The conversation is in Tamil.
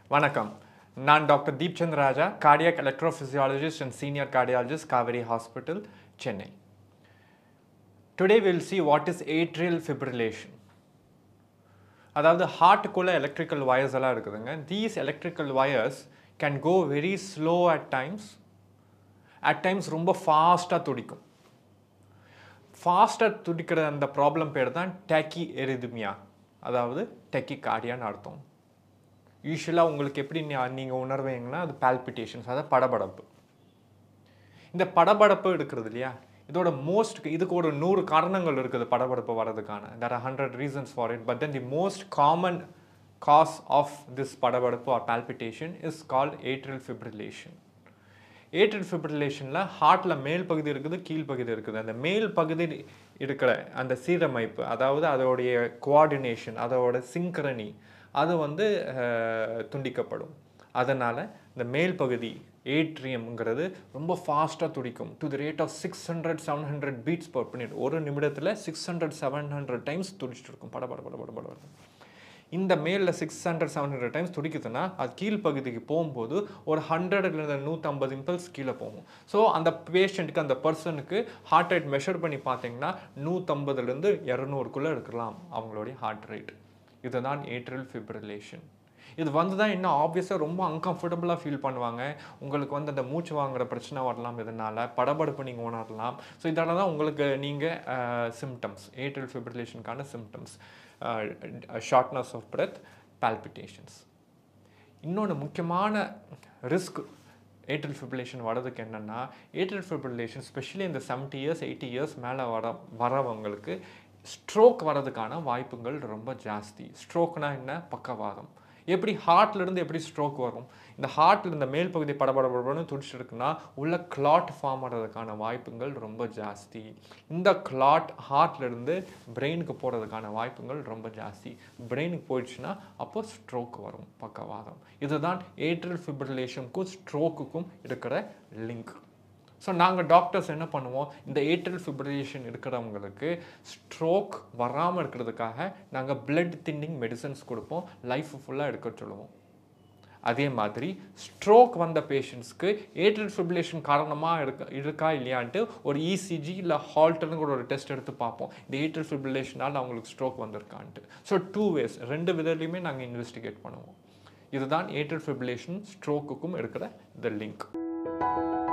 வணக்கம் நான் doctor Deep Chand Raja cardiac electrophysiologist and senior cardiologist Kaveri hospital Chennai today will see what is atrial fibrillation அதாவது ஹார்ட்டுக்குள்ளே எலக்ட்ரிக்கல் வயர்ஸ் எல்லாம் இருக்குதுங்க these electrical wires can go very slow at times at times ரொம்ப ஃபாஸ்ட்டாக துடிக்கும் ஃபாஸ்ட்டாக துடிக்கிற அந்த ப்ராப்ளம் பேர் தான் டெக்கி எரிதுமியா அதாவது டெக்கி கார்டியான்னு அர்த்தம் யூஸ்வலாக உங்களுக்கு எப்படி நீங்கள் உணர்வீங்கன்னா அது பால்பிட்டேஷன்ஸ் அதாவது படபடப்பு இந்த படபடப்பு இருக்கிறது இல்லையா இதோட மோஸ்ட் இதுக்கு ஒரு நூறு காரணங்கள் இருக்குது படபடப்பு வர்றதுக்கான there are hundred reasons for it but then the most common cause of this படபடப்பு or palpitation is called atrial fibrillation atrial ஃபிப்ரிலேஷனில் ஹார்ட்டில் மேல் பகுதி இருக்குது கீழ் பகுதி இருக்குது அந்த மேல் பகுதி இருக்கிற அந்த சீரமைப்பு அதாவது அதோடைய கோஆர்டினேஷன் அதோட சிங்க்ரணி அது வந்து அஹ், துண்டிக்கப்படும் அதனால் இந்த மேல் பகுதி ஏட்ரியம்ங்கிறது ரொம்ப ஃபாஸ்ட்டாக துடிக்கும் to the rate of six hundred seven hundred beats per minute ஒரு நிமிடத்தில் six hundred seven hundred times துடிச்சிட்டு இருக்கும் பட பட பட பட பட பட. இந்த மேலில் six hundred seven hundred times துடிக்குதுன்னா அது கீழ்ப்பகுதிக்கு போகும்போது ஒரு ஹண்ட்ரட்லேருந்து நூற்றம்பது இம்பல்ஸ் கீழே போகும் ஸோ அந்த பேஷண்ட்டுக்கு அந்த பர்சனுக்கு ஹார்ட் ரேட் மெஷர் பண்ணி பார்த்தீங்கன்னா நூற்றம்பதுலேருந்து இரநூறுக்குள்ளே இருக்கலாம் அவங்களுடைய ஹார்ட் ரேட் இதுதான் ஏட்ரல் ஃபிப்ரிலேஷன் இது வந்து தான் இன்னும் ஆப்வியஸாக ரொம்ப அன்கம்ஃபர்டபுளாக ஃபீல் பண்ணுவாங்க உங்களுக்கு வந்து அந்த மூச்சு வாங்குற பிரச்சனை வரலாம் இதனால் படபடப்பு நீங்கள் உணரலாம் ஸோ இதால தான் உங்களுக்கு நீங்கள் சிம்டம்ஸ் ஏட்ரல் ஃபிப்ரிலேஷனுக்கான symptoms shortness of breath palpitations இன்னொன்று முக்கியமான ரிஸ்க் ஏட்ரல் ஃபிப்ரிலேஷன் வர்றதுக்கு என்னென்னா ஏட்ரல் ஃபிப்ரிலேஷன் ஸ்பெஷலி இந்த செவன்ட்டி இயர்ஸ் எயிட்டி இயர்ஸ் மேலே வர வரவங்களுக்கு ஸ்ட்ரோக் வர்றதுக்கான வாய்ப்புகள் ரொம்ப ஜாஸ்தி ஸ்ட்ரோக்னா என்ன பக்கவாதம் எப்படி ஹார்ட்ல இருந்து எப்படி ஸ்ட்ரோக் வரும் இந்த ஹார்ட்ல இந்த மேல் பகுதி படபடபடன்னு துடிச்சிட்டு இருக்குன்னா உள்ள கிளாட் ஃபார்ம் ஆகிறதுக்கான வாய்ப்புகள் ரொம்ப ஜாஸ்தி இந்த கிளாட் ஹார்ட்ல இருந்து பிரெயினுக்கு போகிறதுக்கான வாய்ப்புகள் ரொம்ப ஜாஸ்தி பிரெயினுக்கு போயிடுச்சுன்னா அப்போ ஸ்ட்ரோக் வரும் பக்கவாதம் இதுதான் ஏட்ரல் ஃபிப்ரிலேஷனுக்கும் ஸ்ட்ரோக்குக்கும் இருக்கிற லிங்க் ஸோ நாங்கள் டாக்டர்ஸ் என்ன பண்ணுவோம் இந்த ஏட்ரல் ஃபிப்ரிலேஷன் இருக்கிறவங்களுக்கு ஸ்ட்ரோக் வராமல் இருக்கிறதுக்காக நாங்கள் பிளட் தின்னிங் மெடிசன்ஸ் கொடுப்போம் லைஃப் ஃபுல்லாக எடுக்க சொல்லுவோம் அதே மாதிரி ஸ்ட்ரோக் வந்த பேஷண்ட்ஸ்க்கு ஏட்ரல் ஃபிப்ரிலேஷன் காரணமாக இருக்க இருக்கா இல்லையான்ட்டு ஒரு இசிஜி இல்லை ஹால்ட்டர்னு கூட ஒரு டெஸ்ட் எடுத்து பார்ப்போம் இந்த ஏட்ரல் ஃபிப்ரிலேஷனால் அவங்களுக்கு ஸ்ட்ரோக் வந்திருக்கான்ட்டு ஸோ டூ வேஸ் ரெண்டு விதத்துலையுமே நாங்கள் இன்வெஸ்டிகேட் பண்ணுவோம் இதுதான் ஏட்ரல் ஃபிப்ரிலேஷன் ஸ்ட்ரோக்குக்கும் இருக்கிற இந்த லிங்க்